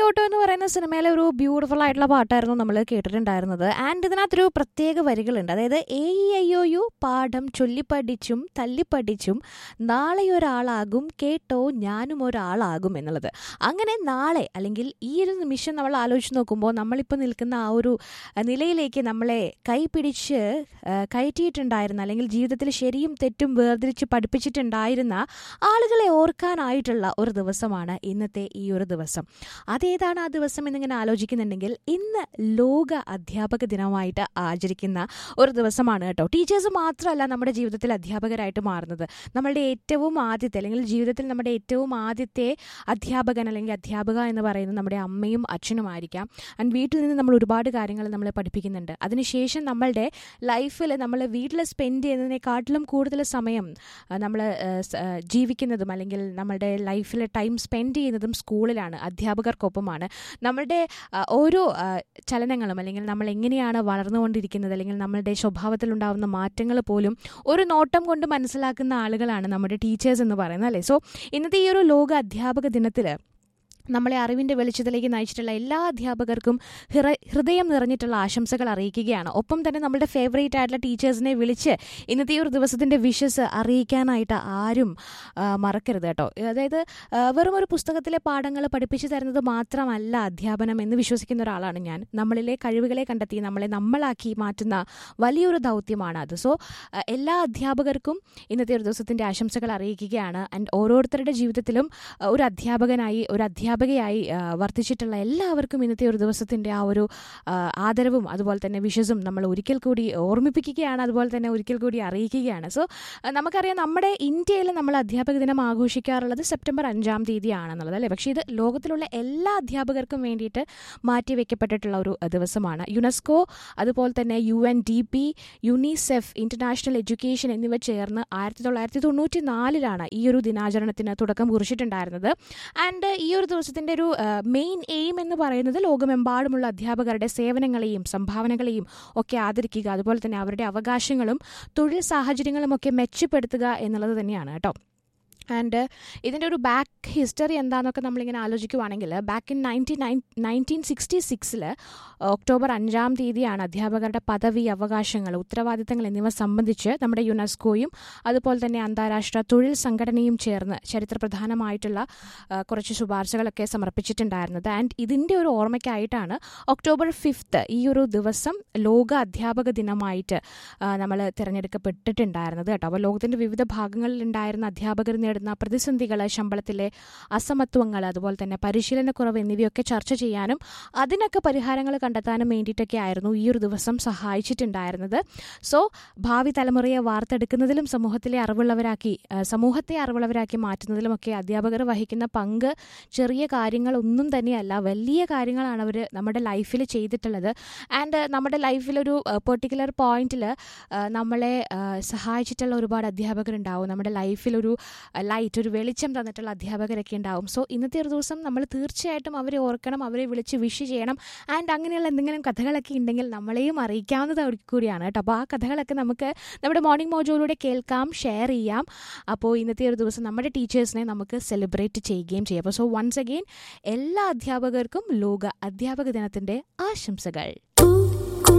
auto എന്ന് പറയുന്ന സിനിമയിലെ ഒരു ബ്യൂട്ടിഫുൾ ആയിട്ടുള്ള പാട്ടായിരുന്നു നമ്മൾ കേട്ടിട്ടുണ്ടായിരുന്നത് ആൻഡ് ഇതിനകത്തൊരു പ്രത്യേക വരികളുണ്ട് അതായത് A E I O U പാഠം ചൊല്ലിപ്പഠിച്ചും തല്ലിപ്പഠിച്ചും നാളെ ഒരാളാകും കേട്ടോ ഞാനും ഒരാളാകും എന്നുള്ളത് അങ്ങനെ നാളെ അല്ലെങ്കിൽ ഈ ഒരു നിമിഷം നമ്മൾ ആലോചിച്ച് നോക്കുമ്പോൾ നമ്മളിപ്പോൾ നിൽക്കുന്ന ആ ഒരു അഹ്, നിലയിലേക്ക് നമ്മളെ കൈപിടിച്ച് അഹ്, കയറ്റിയിട്ടുണ്ടായിരുന്ന അല്ലെങ്കിൽ ജീവിതത്തിൽ ശരിയും തെറ്റും വേർതിരിച്ച് പഠിപ്പിച്ചിട്ടുണ്ടായിരുന്ന ആളുകളെ ഓർക്കാനായിട്ടുള്ള ഒരു ദിവസമാണ് ഇന്നത്തെ ഈ ഒരു ദിവസം അതേതാണ് ആ ദിവസം എന്നിങ്ങനെ ആലോചിക്കുന്നുണ്ടെങ്കിൽ ഇന്ന് ലോക അധ്യാപക ദിനമായിട്ട് ആചരിക്കുന്ന ഒരു ദിവസമാണ് കേട്ടോ ടീച്ചേഴ്സ് മാത്രമല്ല നമ്മുടെ ജീവിതത്തിൽ അധ്യാപകരായിട്ട് മാറുന്നത് നമ്മളുടെ ഏറ്റവും ആദ്യത്തെ അല്ലെങ്കിൽ ജീവിതത്തിൽ നമ്മുടെ ഏറ്റവും ആദ്യത്തെ അധ്യാപകൻ അല്ലെങ്കിൽ അധ്യാപക എന്ന് പറയുന്നത് നമ്മുടെ അമ്മയും അച്ഛനുമായിരിക്കാം ആൻഡ് വീട്ടിൽ നിന്ന് നമ്മൾ ഒരുപാട് കാര്യങ്ങൾ നമ്മളെ പഠിപ്പിക്കുന്നുണ്ട് അതിനുശേഷം നമ്മളുടെ ലൈഫിൽ നമ്മൾ വീട്ടിൽ സ്പെൻഡ് ചെയ്യുന്നതിനെക്കാട്ടിലും കൂടുതൽ സമയം നമ്മൾ ജീവിക്കുന്നതും അല്ലെങ്കിൽ നമ്മളുടെ ലൈഫിൽ ടൈം സ്പെൻഡ് ചെയ്യുന്നതും സ്കൂളിലാണ് അധ്യാപകർക്കൊപ്പമാണ് നമ്മളുടെ ആ, ഓരോ ആ, ചലനങ്ങളും അല്ലെങ്കിൽ നമ്മൾ എങ്ങനെയാണ് വളർന്നുകൊണ്ടിരിക്കുന്നത് അല്ലെങ്കിൽ നമ്മളുടെ സ്വഭാവത്തിലുണ്ടാകുന്ന മാറ്റങ്ങൾ പോലും ഒരു നോട്ടം കൊണ്ട് മനസ്സിലാക്കുന്ന ആളുകളാണ് നമ്മുടെ ടീച്ചേഴ്സ് എന്ന് പറയുന്നത് അല്ലേ സോ ഇന്നത്തെ ഈ ഒരു ലോക അധ്യാപക ദിനത്തിൽ നമ്മളെ അറിവിൻ്റെ വെളിച്ചത്തിലേക്ക് നയിച്ചിട്ടുള്ള എല്ലാ അധ്യാപകർക്കും ഹൃ ഹൃദയം നിറഞ്ഞിട്ടുള്ള ആശംസകൾ അറിയിക്കുകയാണ് ഒപ്പം തന്നെ നമ്മുടെ ഫേവറേറ്റ് ആയിട്ടുള്ള ടീച്ചേഴ്സിനെ വിളിച്ച് ഇന്നത്തെ ഈ ഒരു ദിവസത്തിൻ്റെ വിഷസ് അറിയിക്കാനായിട്ട് ആരും ആ, മറക്കരുത് കേട്ടോ അതായത് ആ, വെറും ഒരു പുസ്തകത്തിലെ പാഠങ്ങൾ പഠിപ്പിച്ചു തരുന്നത് മാത്രമല്ല അധ്യാപനം എന്ന് വിശ്വസിക്കുന്ന ഒരാളാണ് ഞാൻ നമ്മളിലെ കഴിവുകളെ കണ്ടെത്തി നമ്മളെ നമ്മളാക്കി മാറ്റുന്ന വലിയൊരു ദൗത്യമാണ് അത് സോ ആ, എല്ലാ അധ്യാപകർക്കും ഇന്നത്തെ ഒരു ദിവസത്തിൻ്റെ ആശംസകൾ അറിയിക്കുകയാണ് ആൻഡ് ഓരോരുത്തരുടെ ജീവിതത്തിലും ആ, ഒരു അധ്യാപകനായി ഒരു അധ്യാപകയായി ആ, വർത്തിച്ചിട്ടുള്ള എല്ലാവർക്കും ഇന്നത്തെ ഒരു ദിവസത്തിൻ്റെ ആ ഒരു ആ, ആദരവും അതുപോലെ തന്നെ വിഷസും നമ്മൾ ഒരിക്കൽ കൂടി ഓർമ്മിപ്പിക്കുകയാണ് അതുപോലെ തന്നെ ഒരിക്കൽ കൂടി അറിയിക്കുകയാണ് സോ ആ, നമുക്കറിയാം നമ്മുടെ ഇന്ത്യയിൽ നമ്മൾ അധ്യാപക ദിനം ആഘോഷിക്കാറുള്ളത് സെപ്റ്റംബർ അഞ്ചാം തീയതിയാണെന്നുള്ളത് അല്ലേ പക്ഷേ ഇത് ലോകത്തിലുള്ള എല്ലാ അധ്യാപകർക്കും വേണ്ടിയിട്ട് മാറ്റിവെക്കപ്പെട്ടിട്ടുള്ള ഒരു ആ, ദിവസമാണ് യുനെസ്കോ അതുപോലെ തന്നെ U N D P UNICEF international education എന്നിവ ചേർന്ന് ആയിരത്തി തൊള്ളായിരത്തി തൊണ്ണൂറ്റി നാലിലാണ് ഈ ഒരു ദിനാചരണത്തിന് തുടക്കം കുറിച്ചിട്ടുണ്ടായിരുന്നത് ആൻഡ് ഈ ഒരു ദിവസത്തിൻ്റെ ഒരു മെയിൻ എയിം എന്ന് പറയുന്നത് ലോകമെമ്പാടുമുള്ള അധ്യാപകരുടെ സേവനങ്ങളെയും സംഭാവനകളെയും ഒക്കെ ആദരിക്കുക അതുപോലെ തന്നെ അവരുടെ അവകാശങ്ങളും തൊഴിൽ സാഹചര്യങ്ങളും ഒക്കെ മെച്ചപ്പെടുത്തുക എന്നുള്ളത് തന്നെയാണ് കേട്ടോ ആൻഡ് ഇതിൻ്റെ ഒരു ബാക്ക് ഹിസ്റ്ററി എന്താണെന്നൊക്കെ നമ്മളിങ്ങനെ ആലോചിക്കുവാണെങ്കിൽ back in nineteen nine nineteen sixty സിക്സിൽ ഒക്ടോബർ അഞ്ചാം തീയതിയാണ് അധ്യാപകരുടെ പദവി അവകാശങ്ങൾ ഉത്തരവാദിത്തങ്ങൾ എന്നിവ സംബന്ധിച്ച് നമ്മുടെ യുനെസ്കോയും അതുപോലെ തന്നെ അന്താരാഷ്ട്ര തൊഴിൽ സംഘടനയും ചേർന്ന് ചരിത്രപ്രധാനമായിട്ടുള്ള ആ, കുറച്ച് ശുപാർശകളൊക്കെ സമർപ്പിച്ചിട്ടുണ്ടായിരുന്നത് ആൻഡ് ഇതിൻ്റെ ഒരു ഓർമ്മയ്ക്കായിട്ടാണ് ഒക്ടോബർ ഫിഫ്ത്ത് ഈ ഒരു ദിവസം ലോക അധ്യാപക ദിനമായിട്ട് നമ്മൾ തിരഞ്ഞെടുക്കപ്പെട്ടിട്ടുണ്ടായിരുന്നത് കേട്ടോ അപ്പോൾ ലോകത്തിൻ്റെ വിവിധ ഭാഗങ്ങളിൽ ഉണ്ടായിരുന്ന അധ്യാപകർ നേടുന്ന പ്രതിസന്ധികൾ ശമ്പളത്തിലെ അസമത്വങ്ങൾ അതുപോലെ തന്നെ പരിശീലനക്കുറവ് എന്നിവയൊക്കെ ചർച്ച ചെയ്യാനും അതിനൊക്കെ പരിഹാരങ്ങൾ കണ്ടെത്താനും വേണ്ടിയിട്ടൊക്കെ ആയിരുന്നു ഈ ഒരു ദിവസം സഹായിച്ചിട്ടുണ്ടായിരുന്നത് സോ ഭാവി തലമുറയെ വാർത്തെടുക്കുന്നതിലും സമൂഹത്തിലെ അറിവുള്ളവരാക്കി ആ, സമൂഹത്തെ അറിവുള്ളവരാക്കി മാറ്റുന്നതിലുമൊക്കെ അധ്യാപകർ വഹിക്കുന്ന പങ്ക് ചെറിയ കാര്യങ്ങളൊന്നും തന്നെയല്ല വലിയ കാര്യങ്ങളാണ് അവർ നമ്മുടെ ലൈഫിൽ ചെയ്തിട്ടുള്ളത് ആൻഡ് നമ്മുടെ ലൈഫിലൊരു പെർട്ടിക്കുലർ പോയിന്റിൽ നമ്മളെ ആ, സഹായിച്ചിട്ടുള്ള ഒരുപാട് അധ്യാപകരുണ്ടാവും നമ്മുടെ ലൈഫിലൊരു ലൈറ്റ് ഒരു വെളിച്ചം തന്നിട്ടുള്ള അധ്യാപകരൊക്കെ ഉണ്ടാവും സോ ഇന്നത്തെ ഒരു ദിവസം നമ്മൾ തീർച്ചയായിട്ടും അവരെ ഓർക്കണം അവരെ വിളിച്ച് വിഷ് ചെയ്യണം ആൻഡ് അങ്ങനെയുള്ള എന്തെങ്കിലും കഥകളൊക്കെ ഉണ്ടെങ്കിൽ നമ്മളെയും അറിയിക്കാവുന്നത് കൂടിയാണ് കേട്ടോ അപ്പോൾ ആ കഥകളൊക്കെ നമുക്ക് നമ്മുടെ മോർണിംഗ് മോജോയിലൂടെ കേൾക്കാം ഷെയർ ചെയ്യാം അപ്പോൾ ഇന്നത്തെ ഒരു ദിവസം നമ്മുടെ ടീച്ചേഴ്സിനെ നമുക്ക് സെലിബ്രേറ്റ് ചെയ്യുകയും ചെയ്യാം അപ്പോൾ സോ വൺസ് അഗെയിൻ എല്ലാ അധ്യാപകർക്കും ലോക അധ്യാപക ദിനത്തിൻ്റെ ആശംസകൾ